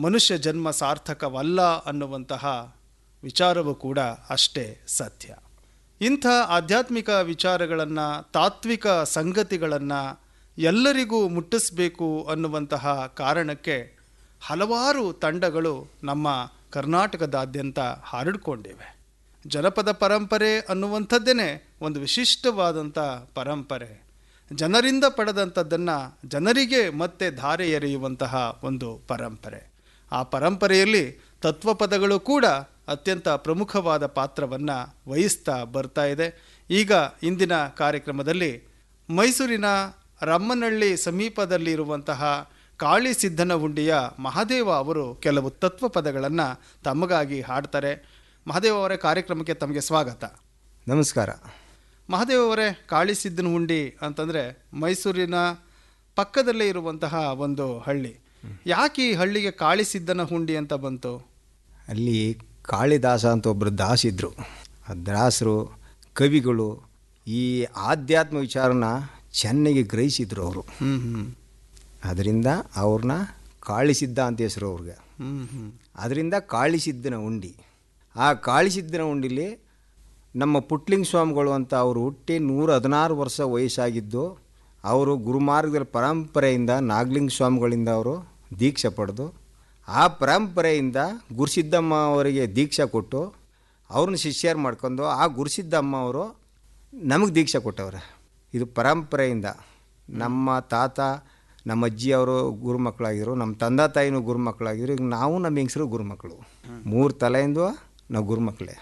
ಮನುಷ್ಯ ಜನ್ಮ ಸಾರ್ಥಕವಲ್ಲ ಅನ್ನುವಂತಹ ವಿಚಾರವೂ ಕೂಡ ಅಷ್ಟೇ ಸತ್ಯ ಇಂಥ ಆಧ್ಯಾತ್ಮಿಕ ವಿಚಾರಗಳನ್ನು ತಾತ್ವಿಕ ಸಂಗತಿಗಳನ್ನು ಎಲ್ಲರಿಗೂ ಮುಟ್ಟಿಸಬೇಕು ಅನ್ನುವಂತಹ ಕಾರಣಕ್ಕೆ ಹಲವಾರು ತಂಡಗಳು ನಮ್ಮ ಕರ್ನಾಟಕದಾದ್ಯಂತ ಹರಡಿಕೊಂಡಿವೆ ಜನಪದ ಪರಂಪರೆ ಅನ್ನುವಂಥದ್ದೇ ಒಂದು ವಿಶಿಷ್ಟವಾದಂಥ ಪರಂಪರೆ ಜನರಿಂದ ಪಡೆದಂಥದ್ದನ್ನು ಜನರಿಗೆ ಮತ್ತೆ ಧಾರೆ ಎರೆಯುವಂತಹ ಒಂದು ಪರಂಪರೆ ಆ ಪರಂಪರೆಯಲ್ಲಿ ತತ್ವಪದಗಳು ಕೂಡ ಅತ್ಯಂತ ಪ್ರಮುಖವಾದ ಪಾತ್ರವನ್ನು ವಹಿಸ್ತಾ ಬರ್ತಾ ಇದೆ ಈಗ ಇಂದಿನ ಕಾರ್ಯಕ್ರಮದಲ್ಲಿ ಮೈಸೂರಿನ ರಮ್ಮನಹಳ್ಳಿ ಸಮೀಪದಲ್ಲಿರುವಂತಹ ಕಾಳಿ ಸಿದ್ದನ ಹುಂಡಿಯ ಮಹಾದೇವ ಅವರು ಕೆಲವು ತತ್ವಪದಗಳನ್ನು ತಮಗಾಗಿ ಹಾಡ್ತಾರೆ ಮಹಾದೇವ ಅವರೇ ಕಾರ್ಯಕ್ರಮಕ್ಕೆ ತಮಗೆ ಸ್ವಾಗತ ನಮಸ್ಕಾರ ಮಹಾದೇವ ಅವರೇ ಕಾಳಿ ಸಿದ್ದನ ಹುಂಡಿ ಅಂತಂದರೆ ಮೈಸೂರಿನ ಪಕ್ಕದಲ್ಲೇ ಇರುವಂತಹ ಒಂದು ಹಳ್ಳಿ ಯಾಕೆ ಈ ಹಳ್ಳಿಗೆ ಕಾಳಿ ಸಿದ್ದನ ಹುಂಡಿ ಅಂತ ಬಂತು ಅಲ್ಲಿ ಕಾಳಿದಾಸ ಅಂತ ಒಬ್ಬರು ದಾಸಿದ್ರು ಆ ದಾಸರು ಕವಿಗಳು ಈ ಆಧ್ಯಾತ್ಮ ವಿಚಾರನ ಚೆನ್ನಾಗಿ ಗ್ರಹಿಸಿದ್ರು ಅವರು ಹ್ಞೂ ಹ್ಞೂ ಅದರಿಂದ ಅವ್ರನ್ನ ಕಾಳಿಸಿದ್ದ ಅಂತ ಹೆಸರು ಅವ್ರಿಗೆ ಹ್ಞೂ ಹ್ಞೂ ಅದರಿಂದ ಕಾಳಿಸಿದ್ದನ ಉಂಡಿ ಆ ಕಾಳಿಸಿದ್ದನ ಉಂಡಿಲಿ ನಮ್ಮ ಪುಟ್ಲಿಂಗ ಸ್ವಾಮಿಗಳು ಅಂತ ಅವರು ಹುಟ್ಟಿ ನೂರ ಹದಿನಾರು ವರ್ಷ ವಯಸ್ಸಾಗಿದ್ದು ಅವರು ಗುರುಮಾರ್ಗದ ಪರಂಪರೆಯಿಂದ ನಾಗಲಿಂಗ ಸ್ವಾಮಿಗಳಿಂದ ಅವರು ದೀಕ್ಷೆ ಪಡೆದು ಆ ಪರಂಪರೆಯಿಂದ ಗುರುಸಿದ್ದಮ್ಮ ಅವರಿಗೆ ದೀಕ್ಷೆ ಕೊಟ್ಟು ಅವ್ರನ್ನ ಶಿಷ್ಯರು ಮಾಡ್ಕೊಂಡು ಆ ಗುರುಸಿದ್ದಮ್ಮ ಅವರು ನಮಗೆ ದೀಕ್ಷೆ ಕೊಟ್ಟವ್ರೆ ಇದು ಪರಂಪರೆಯಿಂದ ನಮ್ಮ ತಾತ ನಮ್ಮ ಅಜ್ಜಿ ಅವರು ಗುರುಮಕ್ಕಳಾಗಿದ್ರು ನಮ್ಮ ತಂದೆ ತಾಯಿನೂ ಗುರುಮಕ್ಕಳಾಗಿದ್ರು ಈಗ ನಾವು ನಮ್ಮ ಹೆಂಗಸರು ಗುರುಮಕ್ಕಳು ಮೂರು ತಲೆಯಿಂದ ನಾವು ಗುರುಮಕ್ಕಳೇ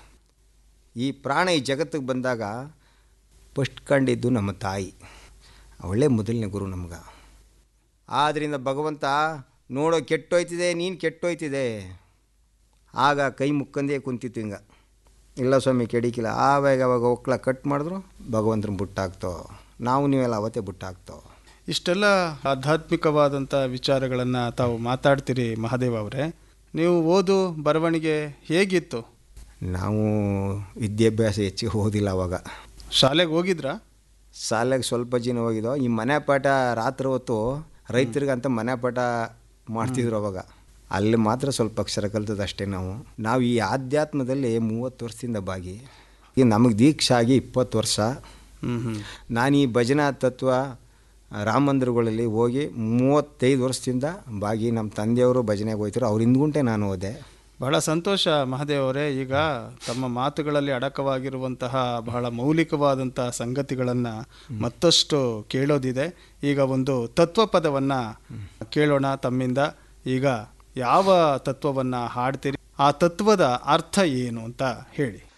ಈ ಪ್ರಾಣ ಈ ಜಗತ್ತಿಗೆ ಬಂದಾಗ ಫಸ್ಟ್ ಕಂಡಿದ್ದು ನಮ್ಮ ತಾಯಿ ಅವಳೇ ಮೊದಲನೇ ಗುರು ನಮ್ಗೆ ಆದ್ದರಿಂದ ಭಗವಂತ ನೋಡೋ ಕೆಟ್ಟೋಯ್ತಿದೆ ನೀನು ಕೆಟ್ಟೋಯ್ತಿದೆ ಆಗ ಕೈ ಮುಕ್ಕಂದೇ ಕುಂತಿತ್ತು ಹಿಂಗೆ ಇಲ್ಲ ಸ್ವಾಮಿ ಕೆಡಿಕಿಲ್ಲ ಆವಾಗ ಅವಾಗ ಒಕ್ಕಳ ಕಟ್ ಮಾಡಿದ್ರು ಭಗವಂತನ ಬುಟ್ಟಾಕ್ತೋ ನಾವು ನೀವೆಲ್ಲ ಅವತ್ತೇ ಬುಟ್ಟಾಕ್ತೋ ಇಷ್ಟೆಲ್ಲ ಆಧ್ಯಾತ್ಮಿಕವಾದಂಥ ವಿಚಾರಗಳನ್ನು ತಾವು ಮಾತಾಡ್ತೀರಿ ಮಹಾದೇವ ಅವರೇ ನೀವು ಓದು ಬರವಣಿಗೆ ಹೇಗಿತ್ತು ನಾವು ವಿದ್ಯಾಭ್ಯಾಸ ಹೆಚ್ಚಿಗೆ ಓದಿಲ್ಲ ಅವಾಗ ಶಾಲೆಗೆ ಹೋಗಿದ್ರಾ ಶಾಲೆಗೆ ಸ್ವಲ್ಪ ಜನ ಹೋಗಿದ್ದೋ ಈ ಮನೆ ಪಾಠ ರಾತ್ರಿ ಹೊತ್ತು ರೈತರಿಗಂತ ಮನೆ ಪಾಠ ಮಾಡ್ತಿದ್ರು ಅವಾಗ ಅಲ್ಲಿ ಮಾತ್ರ ಸ್ವಲ್ಪ ಅಕ್ಷರ ಕಲ್ತದ್ದು ಅಷ್ಟೇ ನಾವು ನಾವು ಈ ಆಧ್ಯಾತ್ಮದಲ್ಲಿ ಮೂವತ್ತು ವರ್ಷದಿಂದ ಭಾಗಿ ಈಗ ನಮಗೆ ದೀಕ್ಷೆ ಆಗಿ ಇಪ್ಪತ್ತು ವರ್ಷ ಹ್ಞೂ ಹ್ಞೂ ನಾನು ಈ ಭಜನಾ ತತ್ವ ರಾಮ ಮಂದಿರಗಳಲ್ಲಿ ಹೋಗಿ ಮೂವತ್ತೈದು ವರ್ಷದಿಂದ ಭಾಗಿ ನಮ್ಮ ತಂದೆಯವರು ಭಜನೆಗೆ ಹೋಯ್ತಾರೆ ಅವ್ರ ಹಿಂದ್ಗುಂಟೆ ನಾನು ಹೋದೆ ಬಹಳ ಸಂತೋಷ ಮಹಾದೇವ್ ಅವರೇ ಈಗ ತಮ್ಮ ಮಾತುಗಳಲ್ಲಿ ಅಡಕವಾಗಿರುವಂತಹ ಬಹಳ ಮೌಲಿಕವಾದಂತಹ ಸಂಗತಿಗಳನ್ನು ಮತ್ತಷ್ಟು ಕೇಳೋದಿದೆ ಈಗ ಒಂದು ತತ್ವಪದವನ್ನು ಕೇಳೋಣ ತಮ್ಮಿಂದ ಈಗ ಯಾವ ತತ್ವವನ್ನು ಹಾಡ್ತೀರಿ ಆ ತತ್ವದ ಅರ್ಥ ಏನು ಅಂತ ಹೇಳಿ